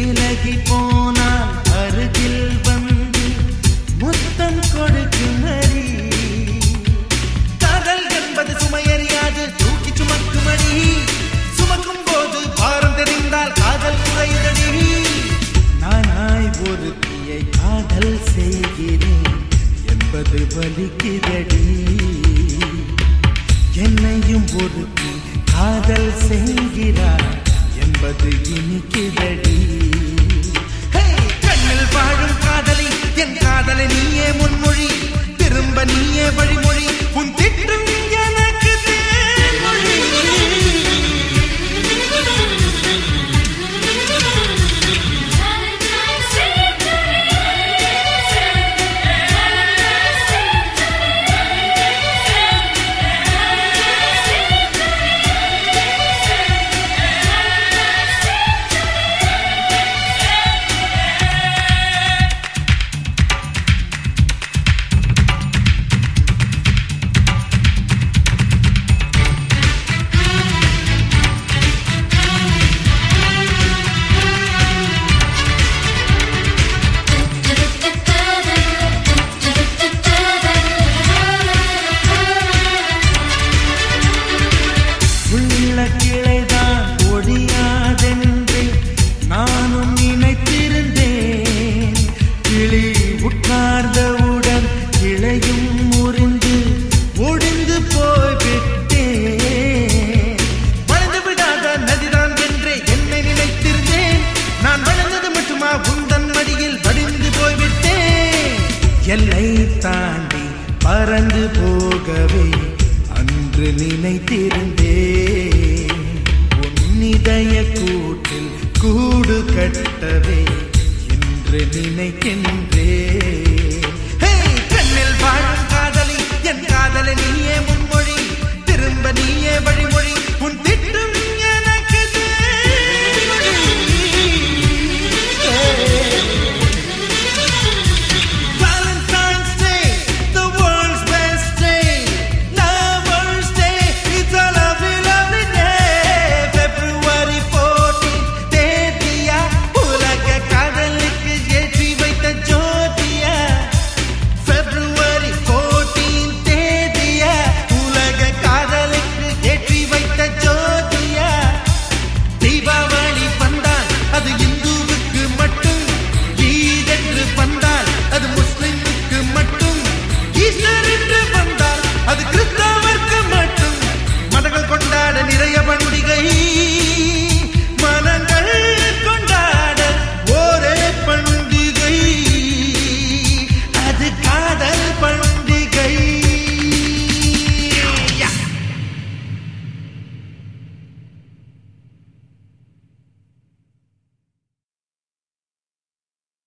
விலகி போனால் அருகில் வந்து முத்தம் கொடுக்குமடி காதல் என்பது சுமையறியாது தூக்கி சுமக்குமடி சுமக்கும் போது பாரம் தெரிந்தால் காதல் குறையுதடி நானாய் ஒருத்தியை காதல் செய்கிறேன் என்பது வலிக்குதடி என்னையும் ஒருத்தி காதல் செய்கிறார் என்பது இனிக்குதடி ஹே! கண்ணில் வாழும் காதலி என் காதலை நீயே முன்மொழி திரும்ப நீயே வழிமொழி உன் திட்டம் எனக்கு தேன்மொழி உள்ள கிளைதான் ஒழியாதென்று நானும் நினைத்திருந்தேன் கிளி உட்கார்ந்தவுடன் கிளையும் முறிந்து ஒடிந்து போய்விட்டேன் வளர்ந்து விடாத நதிதான் என்றே என்னை நினைத்திருந்தேன் நான் வளர்ந்தது மட்டுமா உந்தன் மடியில் வடிந்து போய்விட்டேன் எல்லை தாண்டி பறந்து போகவே அன்று நினைத்திருந்தேன் உன்னிதய கூட்டில் கூடு கட்டவே என்று நினைக்கின்றேன் ஹே! கண்ணில் வாழும் காதலி என் காதலை நீயே முன்மொழி திரும்ப நீயே வழிமொழி உன் திட்டம்